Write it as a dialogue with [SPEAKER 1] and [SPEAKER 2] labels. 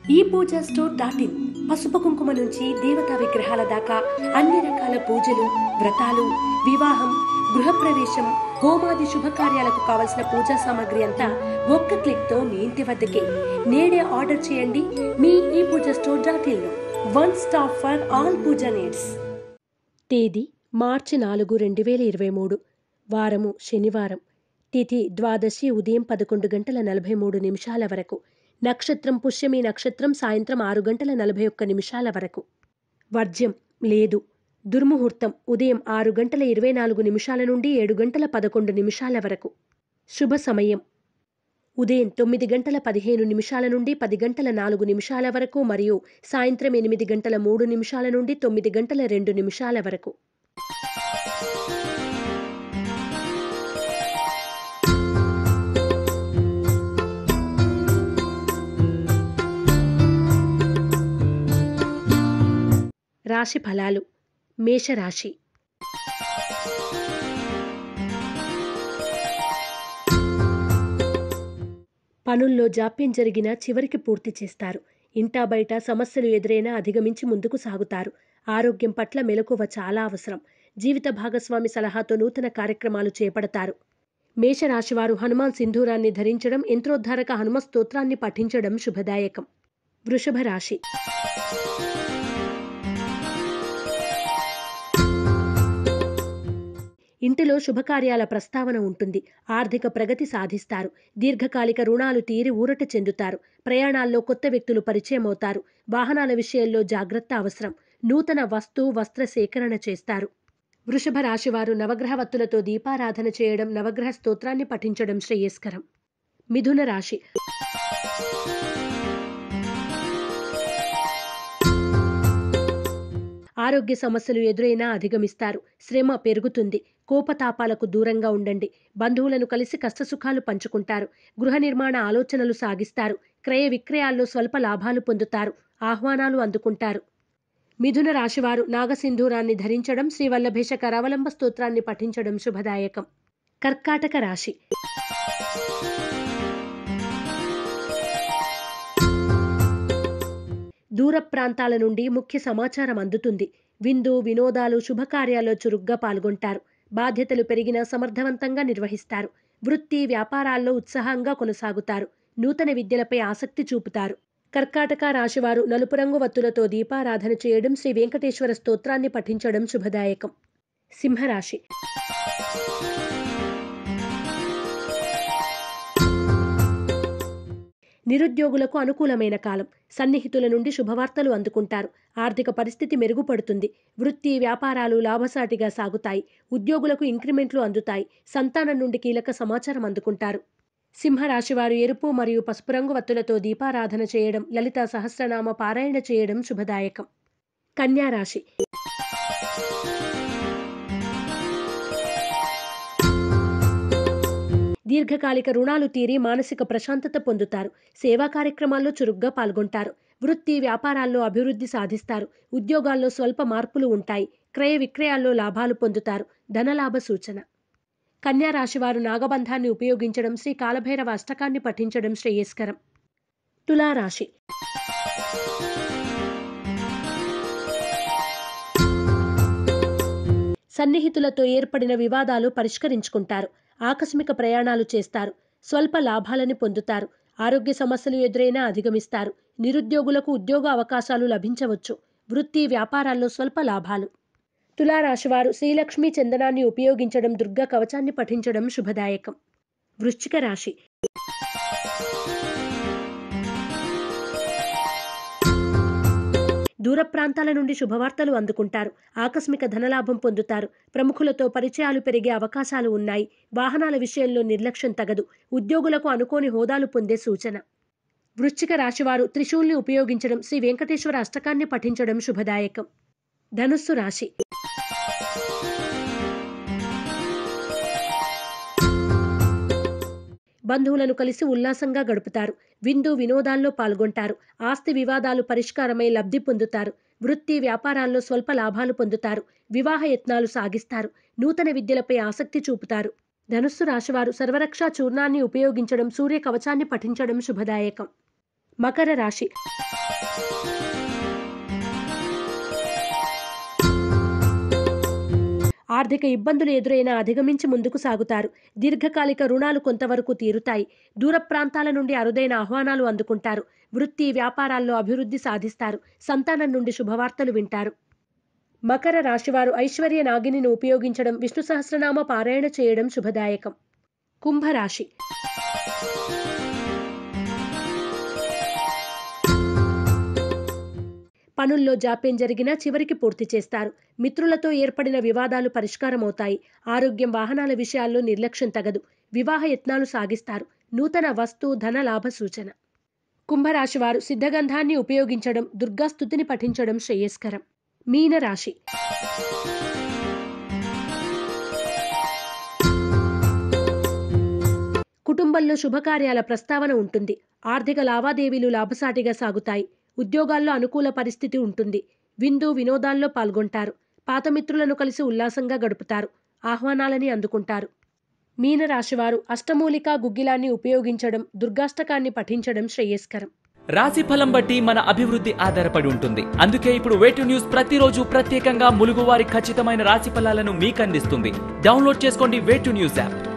[SPEAKER 1] ఈ puja store dot in పసుపు కుంకుమ నుంచి దేవతా విగ్రహాల దాకా అన్ని రకాల పూజలు వ్రతాలు వివాహం గృహప్రవేశం హోమాది శుభకార్యాలకు కావలసిన పూజా సామాగ్రి అంతా ఒక్క క్లిక్ తో మీ ఇంటి వద్దకే నేడే ఆర్డర్ చేయండి మీ e puja store dot in లో one stop for all puja needs తేదీ మార్చి నాలుగు రెండు వేల ఇరవై మూడు వారము శనివారం తిథి ద్వాదశి ఉదయం పదకొండు గంటల నలభై మూడు నిమిషాల వరకు నక్షత్రం పుష్యమి నక్షత్రం సాయంత్రం ఆరు గంటల నలభై ఒక్క నిమిషాల వరకు వర్జ్యం లేదు దుర్ముహూర్తం ఉదయం ఆరు గంటల ఇరవై నాలుగు నిమిషాల నుండి ఏడు గంటల పదకొండు నిమిషాల వరకు శుభ సమయం ఉదయం తొమ్మిది గంటల పదిహేను నిమిషాల నుండి పది గంటల నాలుగు నిమిషాల వరకు మరియు సాయంత్రం ఎనిమిది గంటల మూడు నిమిషాల నుండి తొమ్మిది గంటల రెండు నిమిషాల వరకు రాశి ఫలాలు మేషరాశి పనుల్లో జాప్యం జరిగినా చివరికి పూర్తి చేస్తారు ఇంటా బయట సమస్యలు ఎదురైనా అధిగమించి ముందుకు సాగుతారు ఆరోగ్యం పట్ల మెలకువ చాలా అవసరం జీవిత భాగస్వామి సలహాతో నూతన కార్యక్రమాలు చేపడతారు మేషరాశివారు హనుమాన్ సింధూరాన్ని ధరించడం యంత్రోద్ధారక హనుమ స్తోత్రాన్ని పఠించడం శుభదాయకం వృషభ రాశి ఇంటిలో శుభకార్యాల ప్రస్తావన ఉంటుంది ఆర్థిక ప్రగతి సాధిస్తారు దీర్ఘకాలిక రుణాలు తీరి ఊరట చెందుతారు ప్రయాణాల్లో కొత్త వ్యక్తులు పరిచయం అవుతారు వాహనాల విషయంలో జాగ్రత్త అవసరం నూతన వస్తు వస్త్ర సేకరణ చేస్తారు వృషభ రాశివారు నవగ్రహ వత్తులతో దీపారాధన చేయడం నవగ్రహ స్తోత్రాన్ని పఠించడం శ్రేయస్కరం మిథున రాశి ఆరోగ్య సమస్యలు ఎదురైనా అధిగమిస్తారు శ్రమ పెరుగుతుంది కోపతాపాలకు దూరంగా ఉండండి బంధువులను కలిసి కష్టసుఖాలు పంచుకుంటారు గృహ నిర్మాణ ఆలోచనలు సాగిస్తారు క్రయ విక్రయాల్లో స్వల్ప లాభాలు పొందుతారు ఆహ్వానాలు అందుకుంటారు మిథున రాశివారు నాగసింధూరాన్ని ధరించడం శ్రీవల్లభేష కరావలంబ స్తోత్రాన్ని పఠించడం శుభదాయకం కర్కాటక రాశి దూర ప్రాంతాల నుండి ముఖ్య సమాచారం అందుతుంది విందు వినోదాలు శుభకార్యాల్లో చురుగ్గా పాల్గొంటారు బాధ్యతలు పెరిగినా సమర్థవంతంగా నిర్వహిస్తారు వృత్తి వ్యాపారాల్లో ఉత్సాహంగా కొనసాగుతారు నూతన విద్యలపై ఆసక్తి చూపుతారు కర్కాటక రాశివారు నలుపు రంగు వత్తులతో దీపారాధన చేయడం శ్రీ వెంకటేశ్వర స్తోత్రాన్ని పఠించడం శుభదాయకం సింహరాశి నిరుద్యోగులకు అనుకూలమైన కాలం సన్నిహితుల నుండి శుభవార్తలు అందుకుంటారు ఆర్థిక పరిస్థితి మెరుగుపడుతుంది వృత్తి వ్యాపారాలు లాభసాటిగా సాగుతాయి ఉద్యోగులకు ఇంక్రిమెంట్లు అందుతాయి సంతానం నుండి కీలక సమాచారం అందుకుంటారు సింహరాశివారు ఎరుపు మరియు పసుపు రంగు వత్తులతో దీపారాధన చేయడం లలిత సహస్రనామ పారాయణ చేయడం శుభదాయకం కన్యా రాశి దీర్ఘకాలిక రుణాలు తీరి మానసిక ప్రశాంతత పొందుతారు సేవా కార్యక్రమాల్లో చురుగ్గా పాల్గొంటారు వృత్తి వ్యాపారాల్లో అభివృద్ధి సాధిస్తారు ఉద్యోగాల్లో స్వల్ప మార్పులు ఉంటాయి క్రయ విక్రయాల్లో లాభాలు పొందుతారు ధనలాభ సూచన కన్యా రాశివారు నాగబంధాన్ని ఉపయోగించడం శ్రీ కాలభైరవ అష్టకాన్ని పఠించడం శ్రేయస్కరం తులారాశి సన్నిహితులతో ఏర్పడిన వివాదాలు పరిష్కరించుకుంటారు ఆకస్మిక ప్రయాణాలు చేస్తారు స్వల్ప లాభాలని పొందుతారు ఆరోగ్య సమస్యలు ఎదురైనా అధిగమిస్తారు నిరుద్యోగులకు ఉద్యోగ అవకాశాలు లభించవచ్చు వృత్తి వ్యాపారాల్లో స్వల్ప లాభాలు తులారాశివారు శ్రీలక్ష్మీ చందనాన్ని ఉపయోగించడం దుర్గా కవచాన్ని పఠించడం శుభదాయకం వృశ్చిక రాశి దూర ప్రాంతాల నుండి శుభవార్తలు అందుకుంటారు ఆకస్మిక ధనలాభం పొందుతారు ప్రముఖులతో పరిచయాలు పెరిగే అవకాశాలు ఉన్నాయి వాహనాల విషయంలో నిర్లక్ష్యం తగదు ఉద్యోగులకు అనుకోని హోదాలు పొందే సూచన వృశ్చిక రాశివారు త్రిశూల్ని ఉపయోగించడం శ్రీ వెంకటేశ్వర అష్టకాన్ని పఠించడం శుభదాయకం ధనుస్సు రాశి బంధువులను కలిసి ఉల్లాసంగా గడుపుతారు విందు వినోదాల్లో పాల్గొంటారు ఆస్తి వివాదాలు పరిష్కారమై లబ్ధి పొందుతారు వృత్తి వ్యాపారాల్లో స్వల్ప లాభాలు పొందుతారు వివాహ యత్నాలు సాగిస్తారు నూతన విద్యలపై ఆసక్తి చూపుతారు ధనుస్సు రాశివారు సర్వరక్షా చూర్ణాన్ని ఉపయోగించడం సూర్య కవచాన్ని పఠించడం శుభదాయకం మకర రాశి ఆర్థిక ఇబ్బందులు ఎదురైనా అధిగమించి ముందుకు సాగుతారు దీర్ఘకాలిక రుణాలు కొంతవరకు తీరుతాయి దూర ప్రాంతాల నుండి అరుదైన ఆహ్వానాలు అందుకుంటారు వృత్తి వ్యాపారాల్లో అభివృద్ధి సాధిస్తారు సంతానం నుండి శుభవార్తలు వింటారు మకర రాశివారు ఐశ్వర్య నాగిని ఉపయోగించడం విష్ణు సహస్రనామ పారాయణ చేయడం శుభదాయకం కుంభరాశి పనుల్లో జాప్యం జరిగినా చివరికి పూర్తి చేస్తారు మిత్రులతో ఏర్పడిన వివాదాలు పరిష్కారమవుతాయి ఆరోగ్యం వాహనాల విషయాల్లో నిర్లక్ష్యం తగదు వివాహ యత్నాలు సాగిస్తారు నూతన వస్తు ధన లాభ సూచన కుంభరాశి వారు సిద్ధగంధాన్ని ఉపయోగించడం దుర్గాస్తుతిని పఠించడం శ్రేయస్కరం మీనరాశి కుటుంబంలో శుభకార్యాల ప్రస్తావన ఉంటుంది ఆర్థిక లావాదేవీలు లాభసాటిగా సాగుతాయి ఉద్యోగాల్లో అనుకూల పరిస్థితి ఉంటుంది విందు వినోదాల్లో పాల్గొంటారు పాత మిత్రులను కలిసి ఉల్లాసంగా గడుపుతారు ఆహ్వానాలని అందుకుంటారు మీనరాశివారు అష్టమూలికా గుగ్గిలాన్ని ఉపయోగించడం దుర్గాష్టకాన్ని పఠించడం శ్రేయస్కరం
[SPEAKER 2] రాశి ఫలం బట్టి మన అభివృద్ధి ఆధారపడి ఉంటుంది అందుకే ఇప్పుడు వేటు న్యూస్ ప్రతిరోజు ప్రత్యేకంగా ములుగువారి ఖచ్చితమైన రాశి ఫలాలను మీకు అందిస్తుంది డౌన్లోడ్ చేసుకోండి వేటు న్యూస్ యాప్